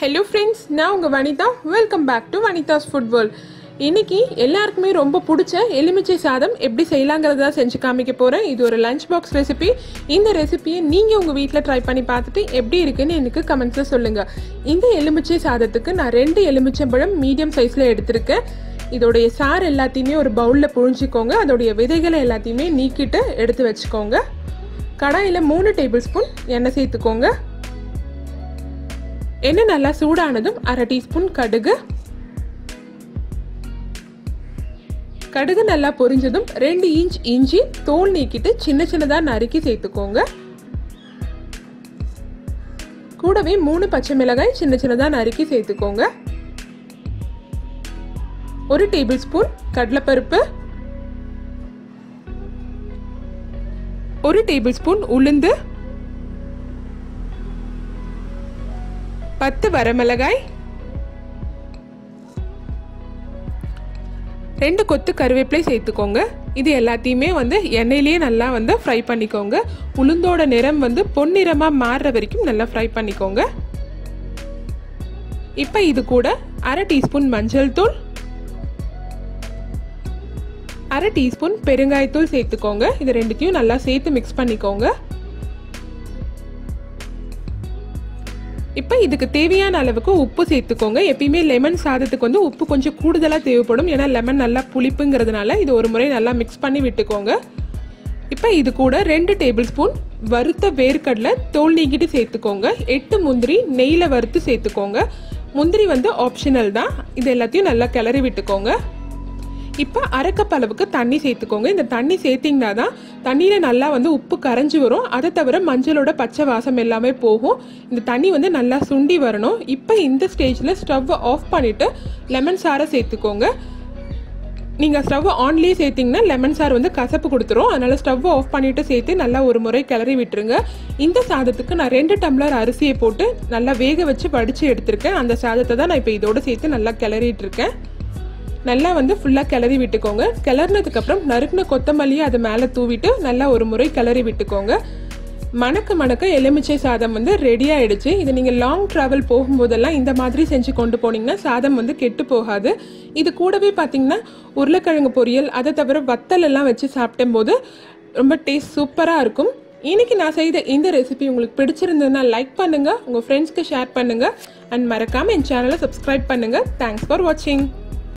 hello friends நான் உங்கள் Vanitha welcome back to Vanitha's Food World இன்னைக்கு எல்லாருக்குமே ரொம்ப பிடிச்ச எலுமிச்சை சாதம் எப்படி செய்யலாங்கிறத செஞ்சு காமிக்க போகிறேன் இது ஒரு லஞ்ச் பாக்ஸ் ரெசிபி இந்த ரெசிபியை நீங்கள் உங்கள் வீட்டில் ட்ரை பண்ணி பார்த்துட்டு எப்படி இருக்குன்னு எனக்கு கமெண்ட்ஸில் சொல்லுங்கள் இந்த எலுமிச்சை சாதத்துக்கு நான் ரெண்டு எலுமிச்சம்பழம் மீடியம் சைஸில் எடுத்திருக்கேன் இதோடைய சாறு எல்லாத்தையுமே ஒரு பவுலில் புழிஞ்சிக்கோங்க அதோடைய விதைகளை எல்லாத்தையுமே நீக்கிட்டு எடுத்து வச்சுக்கோங்க கடாயில் மூணு டேபிள் ஸ்பூன் எண்ணெய் சேர்த்துக்கோங்க எண்ணெய் நல்லா சூடானதும் அரை டீஸ்பூன் கடுகு கடுகு நல்லா பொரிஞ்சதும் ரெண்டு இன்ச் இஞ்சி தோல் நீக்கிட்டு சின்ன சின்னதாக நறுக்கி சேர்த்துக்கோங்க கூடவே மூணு பச்சை மிளகாய் சின்ன சின்னதாக நறுக்கி சேர்த்துக்கோங்க ஒரு டேபிள் ஸ்பூன் கடலைப்பருப்பு ஒரு டேபிள் ஸ்பூன் உளுந்து பத்து வரமிளகாய் ரெண்டு கொத்து கருவேப்பிலை சேர்த்துக்கோங்க இது எல்லாத்தையுமே வந்து எண்ணெயிலேயே நல்லா வந்து ஃப்ரை பண்ணிக்கோங்க உளுந்தோட நிறம் வந்து பொன்னிறமாக மாறுற வரைக்கும் நல்லா ஃப்ரை பண்ணிக்கோங்க இப்போ இது கூட அரை டீஸ்பூன் மஞ்சள் தூள் அரை டீஸ்பூன் பெருங்காயத்தூள் சேர்த்துக்கோங்க இது ரெண்டுத்தையும் நல்லா சேர்த்து மிக்ஸ் பண்ணிக்கோங்க இப்போ இதுக்கு தேவையான அளவுக்கு உப்பு சேர்த்துக்கோங்க எப்பயுமே லெமன் சாதத்துக்கு வந்து உப்பு கொஞ்சம் கூடுதலாக தேவைப்படும் ஏன்னா லெமன் நல்லா புளிப்புங்கிறதுனால இது ஒரு முறை நல்லா மிக்ஸ் பண்ணி விட்டுக்கோங்க இப்போ இது கூட ரெண்டு டேபிள் ஸ்பூன் வறுத்த வேர்க்கடலை தோல் நீக்கிட்டு சேர்த்துக்கோங்க எட்டு முந்திரி நெய்யில் வறுத்து சேர்த்துக்கோங்க முந்திரி வந்து ஆப்ஷனல் தான் இது எல்லாத்தையும் நல்லா கிளறி விட்டுக்கோங்க இப்போ அரைக்கப் அளவுக்கு தண்ணி சேர்த்துக்கோங்க இந்த தண்ணி சேர்த்திங்கன்னா தான் தண்ணியில் நல்லா வந்து உப்பு கரைஞ்சி வரும் அதை தவிர மஞ்சளோட பச்சை வாசம் எல்லாமே போகும் இந்த தண்ணி வந்து நல்லா சுண்டி வரணும் இப்போ இந்த ஸ்டேஜில் ஸ்டவ்வை ஆஃப் பண்ணிவிட்டு லெமன் சாரை சேர்த்துக்கோங்க நீங்கள் ஸ்டவ் ஆன்லேயே சேர்த்திங்கன்னா லெமன் சார் வந்து கசப்பு கொடுத்துரும் அதனால் ஸ்டவ் ஆஃப் பண்ணிவிட்டு சேர்த்து நல்லா ஒரு முறை கிளறி விட்டுருங்க இந்த சாதத்துக்கு நான் ரெண்டு டம்ளர் அரிசியை போட்டு நல்லா வேக வச்சு வடித்து எடுத்திருக்கேன் அந்த சாதத்தை தான் நான் இப்போ இதோடு சேர்த்து நல்லா கிளறிட்டு இருக்கேன் நல்லா வந்து ஃபுல்லாக கிளறி விட்டுக்கோங்க கிளறினதுக்கப்புறம் நறுக்கின கொத்தமல்லியை அது மேலே தூவிட்டு நல்லா ஒரு முறை கிளறி விட்டுக்கோங்க மணக்க மணக்க எலுமிச்சை சாதம் வந்து ரெடி ஆயிடுச்சு இது நீங்கள் லாங் ட்ராவல் போகும்போதெல்லாம் இந்த மாதிரி செஞ்சு கொண்டு போனீங்கன்னா சாதம் வந்து கெட்டு போகாது இது கூடவே பார்த்தீங்கன்னா உருளைக்கிழங்கு பொரியல் அதை தவிர வத்தல் எல்லாம் வச்சு சாப்பிடும் போது ரொம்ப டேஸ்ட் சூப்பராக இருக்கும் இன்னைக்கு நான் செய்த இந்த ரெசிபி உங்களுக்கு பிடிச்சிருந்ததுன்னா லைக் பண்ணுங்கள் உங்கள் ஃப்ரெண்ட்ஸ்க்கு ஷேர் பண்ணுங்கள் அண்ட் மறக்காமல் என் சேனலை சப்ஸ்கிரைப் பண்ணுங்கள் தேங்க்ஸ் ஃபார் வாட்சிங்